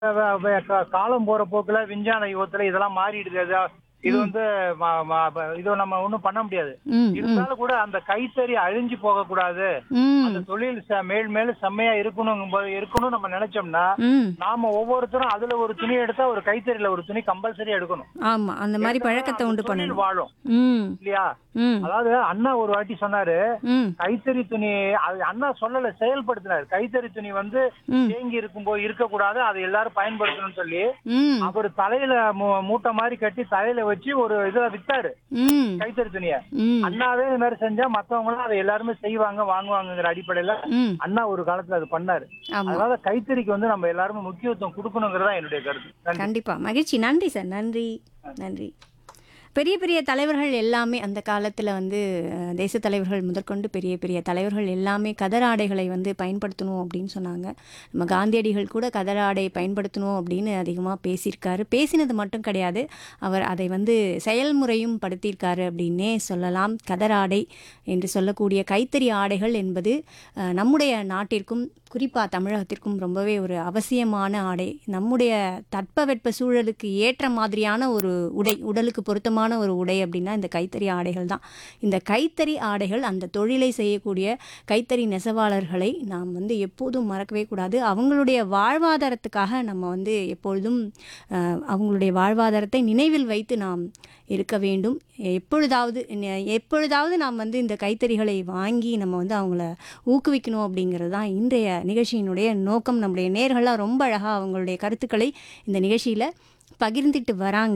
வ- வ- கா- காலம் போற போக்குல விஞ்ஞான யுகத்துல இதெல்லாம் மாறிடுது அது- இது வந்து ம- ம- ப- இது நம்ம ஒண்ணும் பண்ண முடியாது ம் ம் இருந்தாலும் கூட அந்த கைத்தறி அழிஞ்சு போக கூடாது ம் அந்த தொழில் ச- மேல் மேலும் செம்மையா இருக்கணும் இருக்கணும் நம்ம நினைச்சோம்னா ம் நாம ஒவ்வொருத்தரும் அதுல ஒரு துணி எடுத்தா ஒரு கைத்தறியில ஒரு துணி கம்பல்சரி எடுக்கணும் ஆமா அந்த மாதிரி பழக்கத்தை உண்டு தொழில் பண்ணணும் வாழும் ம் இல்லையா ம் அதாவது அண்ணா ஒரு வாட்டி சொன்னாரு ம் கைத்தறி துணி அது அண்ணா சொல்லல செயல்படுத்தினார் கைத்தறி துணி வந்து ம். தேங்கி இருக்கும்போது இருக்கக்கூடாது அதை எல்லாரும் பயன்படுத்தணும்னு சொல்லி ம் அவர் தலையில மூ- மூட்டை மாதிரி கட்டி தலையில வச்சு ஒரு இதுல வித்தாரு ம் கைத்தறி துணிய ம் அண்ணாவே இந்த மாதிரி செஞ்சா மத்தவங்களும் அதை எல்லாருமே செய்வாங்க வாங்குவாங்கங்கிற அடிப்படையில ம் அண்ணா ஒரு காலத்துல அது பண்ணாரு ஆமா அதனால கைத்தறிக்கு வந்து நம்ம எல்லாருமே முக்கியத்துவம் கொடுக்கணுங்கிறதா என்னுடைய கருத்து நன்றி. கண்டிப்பா மகிழ்ச்சி நன்றி சார் நன்றி நன்றி பெரிய பெரிய தலைவர்கள் எல்லாமே அந்த காலத்தில் வந்து அஹ், தேசத் தலைவர்கள் முதற்கொண்டு பெரிய பெரிய தலைவர்கள் எல்லாமே கதர் ஆடைகளை வந்து பயன்படுத்தணும் அப்படின்னு சொன்னாங்க நம்ம காந்தியடிகள் கூட கதர் ஆடை பயன்படுத்தணும் அப்படின்னு அதிகமாக பேசியிருக்காரு பேசினது மட்டும் கிடையாது அவர் அதை வந்து செயல்முறையும் படுத்தியிருக்காரு அப்படின்னே சொல்லலாம் கதர் ஆடை என்று சொல்லக்கூடிய கைத்தறி ஆடைகள் என்பது அஹ், நம்முடைய நாட்டிற்கும் குறிப்பாக தமிழகத்திற்கும் ரொம்பவே ஒரு அவசியமான ஆடை நம்முடைய தட்பவெட்ப சூழலுக்கு ஏற்ற மாதிரியான ஒரு உடை உடலுக்கு பொருத்தமான ஒரு உடை அப்படின்னா இந்த கைத்தறி ஆடைகள் தான் இந்த கைத்தறி ஆடைகள் அந்த தொழிலை செய்யக்கூடிய கைத்தறி நெசவாளர்களை நாம் வந்து எப்போதும் மறக்கவே கூடாது அவங்களுடைய வாழ்வாதாரத்துக்காக நம்ம வந்து எப்பொழுதும் அஹ், அவங்களுடைய வாழ்வாதாரத்தை நினைவில் வைத்து நாம் இருக்க வேண்டும் எப்பொழுதாவது ந- எப்பொழுதாவது நாம் வந்து இந்த கைத்தறிகளை வாங்கி நம்ம வந்து அவங்கள ஊக்குவிக்கணும் அப்படிங்கிறது தான் இன்றைய நிகழ்ச்சியினுடைய நோக்கம் நம்முடைய நேர்கள்லாம் ரொம்ப அழகாக அவங்களுடைய கருத்துக்களை இந்த நிகழ்ச்சியில் பகிர்ந்துட்டு வராங்க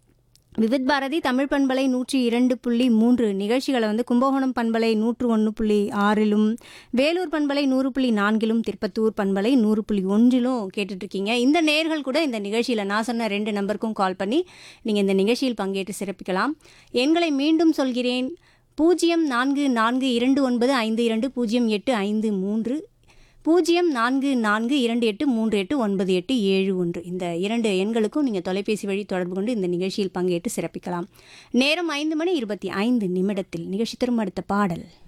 விவித் பாரதி தமிழ் பண்பலை நூற்றி இரண்டு புள்ளி மூன்று நிகழ்ச்சிகளை வந்து கும்பகோணம் பண்பலை நூற்று ஒன்று புள்ளி ஆறிலும் வேலூர் பண்பலை நூறு புள்ளி நான்கிலும் திருப்பத்தூர் பண்பலை நூறு புள்ளி ஒன்றிலும் கேட்டுட்ருக்கீங்க இந்த நேர்கள் கூட இந்த நிகழ்ச்சியில் நான் சொன்ன ரெண்டு நம்பருக்கும் கால் பண்ணி நீங்கள் இந்த நிகழ்ச்சியில் பங்கேற்று சிறப்பிக்கலாம் எண்களை மீண்டும் சொல்கிறேன் பூஜ்ஜியம் நான்கு நான்கு இரண்டு ஒன்பது ஐந்து இரண்டு பூஜ்ஜியம் எட்டு ஐந்து மூன்று பூஜ்ஜியம் நான்கு நான்கு இரண்டு எட்டு மூன்று எட்டு ஒன்பது எட்டு ஏழு ஒன்று இந்த இரண்டு எண்களுக்கும் நீங்கள் தொலைபேசி வழி தொடர்பு கொண்டு இந்த நிகழ்ச்சியில் பங்கேற்று சிறப்பிக்கலாம் நேரம் ஐந்து மணி இருபத்தி ஐந்து நிமிடத்தில் நிகழ்ச்சி திரும்ப அடுத்த பாடல்